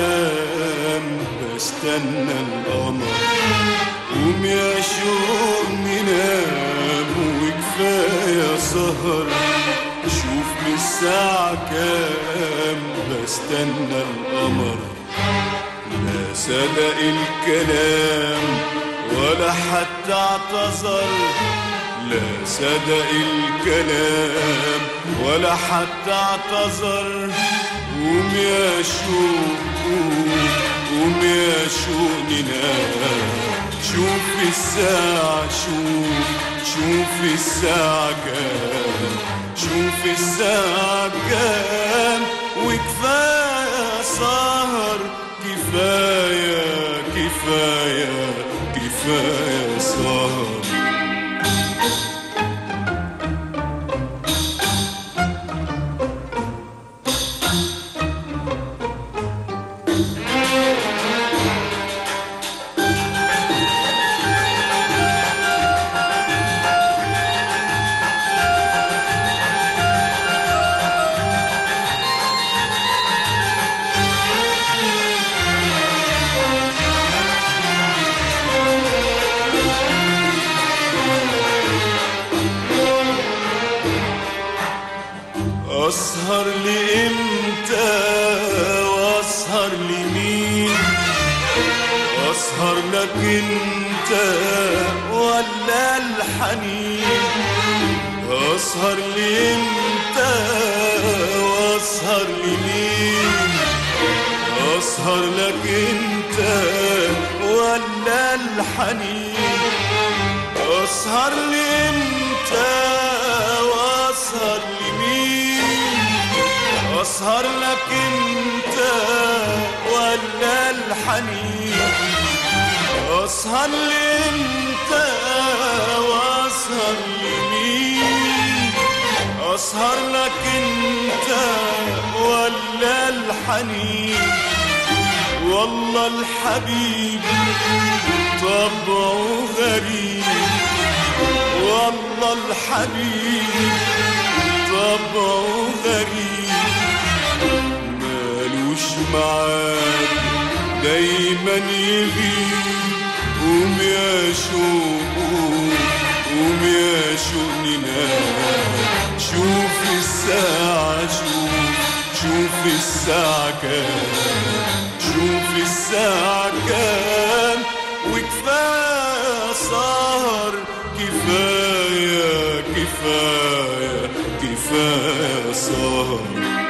انام بستنى القمر قوم يا شوق ننام وكفايه سهر شوف من الساعة كام بستنى القمر لا صدق الكلام ولا حتى اعتذر لا صدق الكلام ولا حتى اعتذر قوم يا شوق قوم قوم يا شوق ننام شوف الساعة شوف شوف الساعة كام شوف الساعة كام وكفاية سهر كفاية كفاية كفاية سهر أسهر لإمتى وأسهر لمين أسهر لك أنت ولا الحنين أسهر لإمتى وأسهر لمين أسهر لك أنت ولا الحنين أسهر لإمتى وأسهر لمين أسهر لك أنت ولا الحنين أسهر لأنت وأسهر لمين أسهر لك أنت ولا الحنين والله الحبيب طبعه غريب والله الحبيب طبعه غريب مالوش معاد دايما يغيب قوم يا شوق قوم يا شوق ننام شوف الساعة شوف شوف الساعة كام شوف الساعة كام وكفاية سهر كفاية كفاية كفاية سهر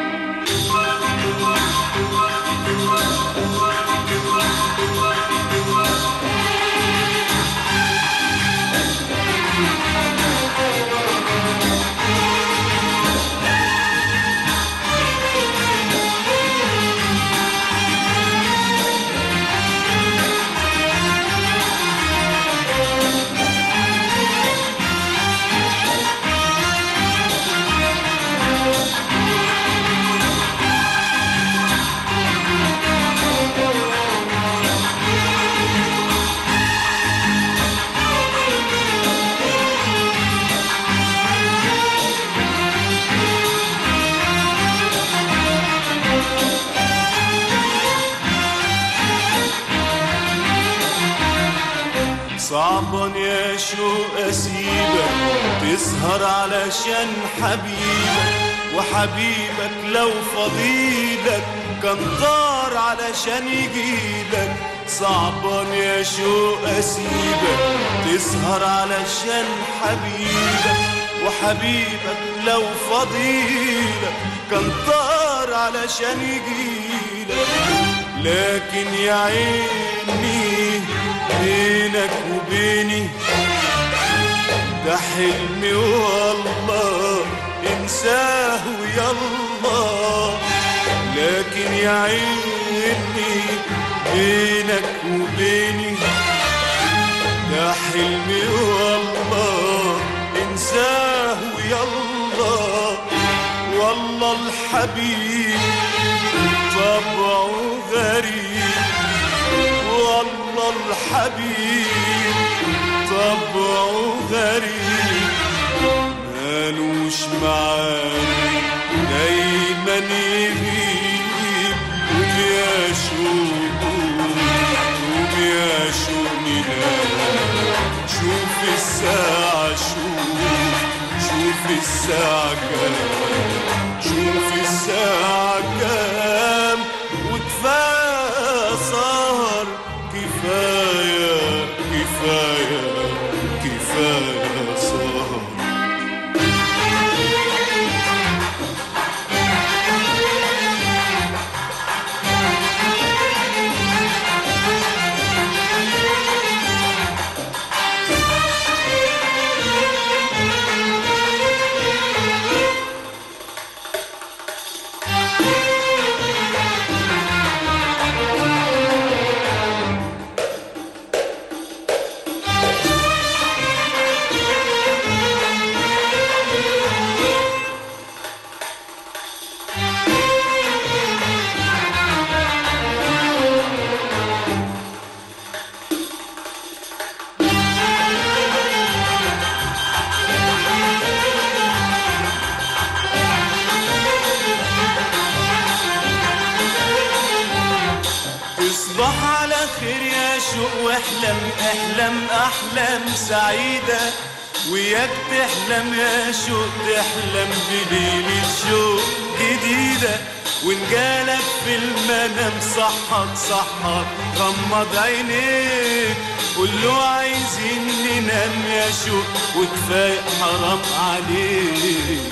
صعبا يا شو اسيبك تسهر علشان حبيبك وحبيبك لو فضيلك كان طار علشان يجيلك صعبا يا شو اسيبك تسهر علشان حبيبك وحبيبك لو فضيلك كان طار علشان يجيلك لكن يا عيني بينك وبيني ده حلمي والله انساه يلا لكن يا عيني بينك وبيني ده حلمي والله انساه يلا والله الحبيب طبعه غريب والله الحبيب طبعه غريب مالوش معاني دايما يغيب قول يا شو الساعة كام شوف الساعة كام وكفاية سهر كفاية كفاية كفاية سهر تصبح على خير يا شوق واحلم احلم احلام سعيدة وياك تحلم يا شوق تحلم بليلة شوق جديدة وان جالك في المنام صحك صحك غمض عينيك قول له عايزين ننام يا شوق وكفاية حرام عليك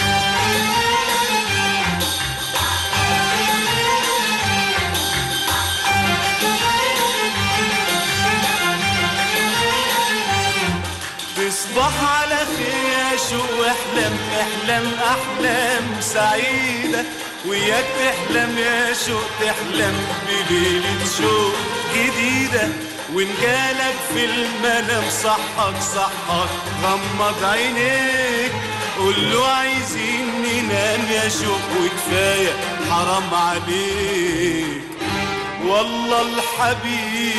تصبح على خير يا شوق واحلم احلم احلام سعيدة وياك تحلم يا شوق تحلم بليلة شوق جديدة وان جالك في المنام صحك صحك غمض عينيك قول له عايزين ننام يا شوق وكفاية حرام عليك والله الحبيب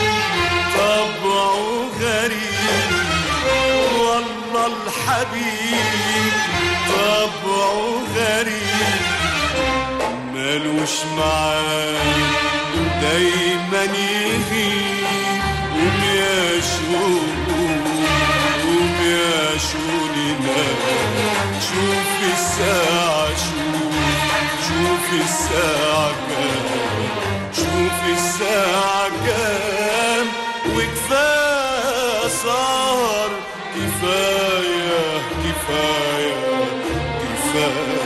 طبعه غريب والله الحبيب طبعه غريب مالوش معاي دايما يغيب قوم يا شوق قوم يا شوق ننام شوف الساعة شوف شوف الساعة كام شوف الساعة كام وكفاية سهر كفاية كفاية كفاية